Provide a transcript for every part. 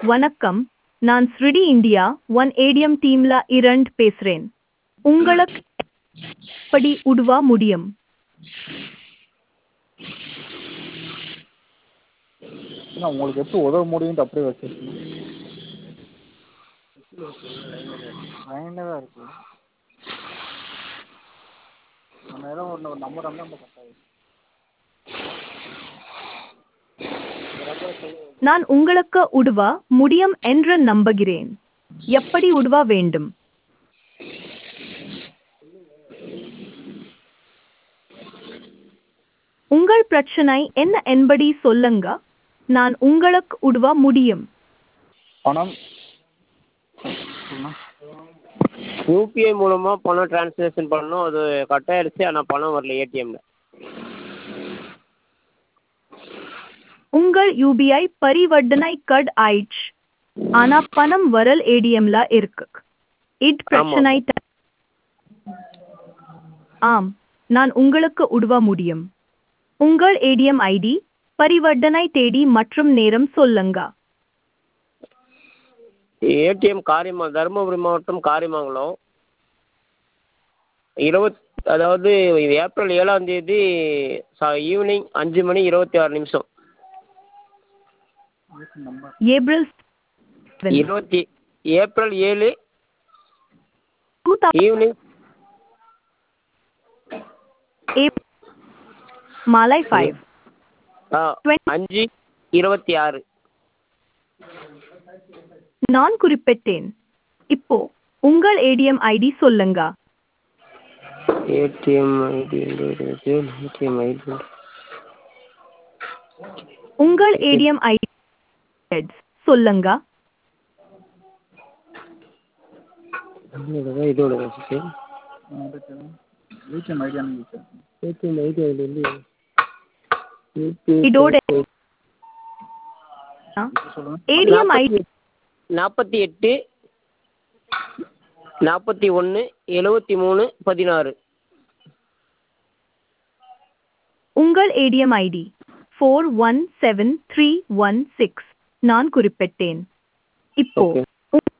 வணக்கம் நான் ஸ்ரிடி India one ATM டீம்ல இரண்ட் பேசுறேன் உங்களுக்கு எப்படி உதவ முடியும் ஏன்னா உங்களுக்கு எப்படி உதவ முடியும்ட்டு அப்படியே வச்சிருக்கீங்க லைனில் தான் இருக்கு நம்ம ஏதோ ஒன்று நம்பர் வந்து நம்ம கட்டாயம் நான் உங்களுக்கு உதவ முடியும் என்று நம்புகிறேன் எப்படி உதவ வேண்டும் உங்கள் பிரச்சனை என்ன என்பதை சொல்லுங்க நான் உங்களுக்கு உதவ முடியும் பணம் யூபிஐ மூலமாக பணம் ட்ரான்ஸ்லேஷன் பண்ணோம் அது கட் ஆயிடுச்சு ஆனால் பணம் வரல ஏடிஎம்மில் உங்கள் யூபிஐ பரிவர்த்தனை கட் ஆயிடுச்சு ஆனா பணம் வரல் ஏடிஎம்ல இருக்கு இட் பிரச்சனை த- ஆம் நான் உங்களுக்கு உதவ முடியும் உங்கள் ஏடிஎம் ஐடி பரிவர்த்தனை தேதி மற்றும் நேரம் சொல்லுங்க ஏடிஎம் காரியமா தருமபுரி மாவட்டம் காரியமங்கலம் இருபத் அதாவது ஏப்ரல் ஏழாம் தேதி ச ஈவினிங் அஞ்சு மணி இருபத்தி ஆறு நிமிஷம் நம்பர் ஏப்ரல் இருபத்தி ஏப்ரல் ஏழு ஈவினிங் மாலை ஃபைவ் ஆ அஞ்சு இருபத்தி ஆறு நான் குறிப்பிட்டேன் இப்போ உங்கள் ஏடிஎம் ஐடி சொல்லுங்க ஏடிஎம் ஐடி ஏடிஎம் ஐடி உங்கள் ஏடிஎம் ஐடி சொல்லுங்க இதோட இதோட வச்சுட்டு ஏடிஎம் ஐடியா நீங்கள் ஏடிஎம் ஐடி அதில் வந்து இதோட சொல்லுங்கள் ஏடிஎம் ஐடி நாற்பத்தி எட்டு நாற்பத்தி ஒன்று எழுவத்தி மூணு பதினாறு உங்கள் ATM ID four one seven three one six நான் குறிப்பிட்டேன் இப்போ Okay. உ-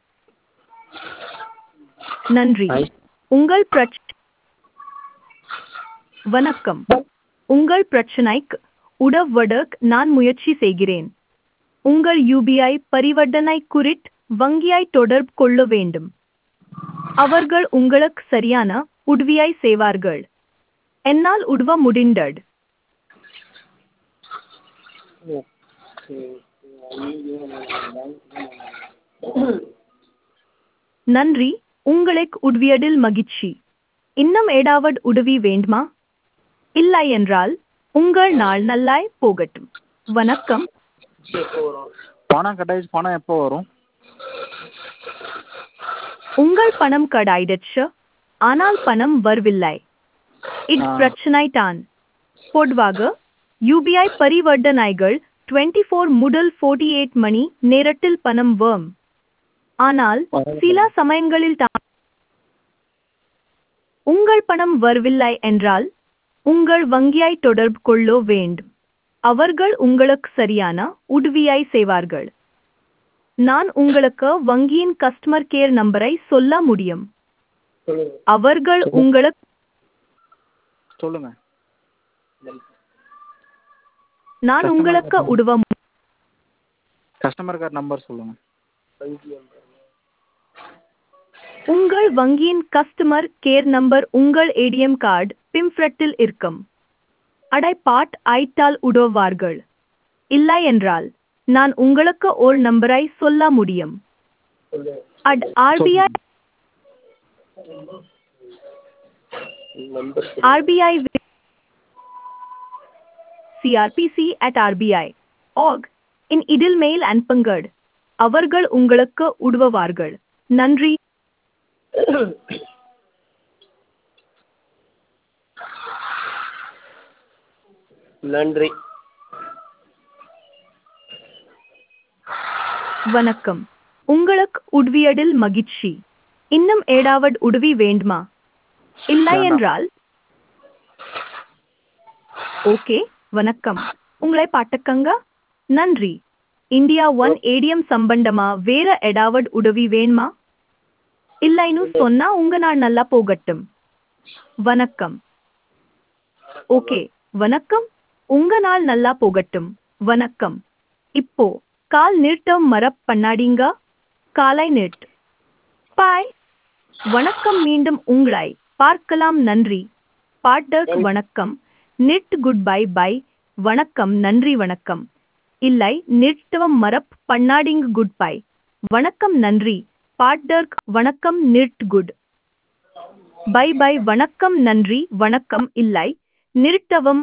நன்றி Nice. உங்கள் பிரச் வணக்கம் உங்கள் பிரச்சனைக்கு உதவுவதற்கு நான் முயற்சி செய்கிறேன் உங்கள் யூபிஐ பரிவர்த்தனை குறித்து வங்கியை தொடர்பு கொள்ள வேண்டும் அவர்கள் உங்களுக்கு சரியான உதவியை செய்வார்கள் என்னால் உதவ முடிந்தது நன்றி உங்களுக்கு உதவியதில் மகிழ்ச்சி இன்னும் ஏதாவது உதவி வேண்டுமா இல்லை என்றால் உங்கள் நாள் நல்லாய் போகட்டும் வணக்கம் பணம் கட்டாயிச்சு பணம் எப்போ வரும் உங்கள் பணம் கடாயிடுச்சு ஆனால் பணம் வரவில்லை இது ஆ. பிரச்சனை தான் பொதுவாக யூபிஐ பரிவர்த்தனைகள் டுவெண்ட்டி ஃபோர் முதல் ஃபோர்ட்டி எயிட் மணி நேரத்தில் பணம் வரும் ஆனால் சில சமயங்களில் தான் உங்கள் பணம் வரவில்லை என்றால் உங்கள் வங்கியை தொடர்பு கொள்ள வேண்டும் அவர்கள் உங்களுக்கு சரியான உதவியை செய்வார்கள் நான் உங்களுக்கு வங்கியின் கஸ்டமர் கேர் நம்பரை சொல்ல முடியும் அவர்கள் உங்களுக்கு சொல்லுங்கள் நான் Customer உங்களுக்கு care. உதவ மு- கஸ்டமர் கேர் நம்பர் சொல்லுங்கள் உங்கள் வங்கியின் கஸ்டமர் கேர் நம்பர் உங்கள் ஏடிஎம் கார்டு பிம்ஃப்ரெட்டில் இருக்கும் அடை பாட் ஐட்டால் உதவுவார்கள் இல்லை என்றால் நான் உங்களுக்கு ஒரு நம்பரை சொல்ல முடியும் at RBI RBI CRPC at RBI org in இதில் மெயில் அனுப்புங்கள் அவர்கள் உங்களுக்கு உதவுவார்கள் நன்றி நன்றி வணக்கம் உங்களுக்கு உதவியதில் மகிழ்ச்சி இன்னும் ஏதாவது உதவி வேண்டுமா இல்லை வேண்டாம். என்றால் ஓகே வணக்கம் உங்களை பாட்டுக்கங்க நன்றி இந்தியா ஒன் ஏடிஎம் சம்பந்தமா வேற ஏதாவது உதவி வேணுமா இல்லைன்னு சொன்னா உங்க நாள் நல்லா போகட்டும் வணக்கம் ஓகே வணக்கம் உங்க நாள் நல்லா போகட்டும் வணக்கம் இப்போ கால் நிறுத்தம் மரப் பண்ணாதீங்க காலை நிறுத்து பாய் வணக்கம் மீண்டும் உங்களை பார்க்கலாம் நன்றி பாட்டர்க் வணக்கம் நிட் குட் பை பை வணக்கம் நன்றி வணக்கம் இல்லை நிறுத்தவம் மரப் பண்ணாடிங் குட் பை வணக்கம் நன்றி பாட்டர்க் வணக்கம் நிட் குட் பை பை வணக்கம் நன்றி வணக்கம் இல்லை நிறுத்தவும்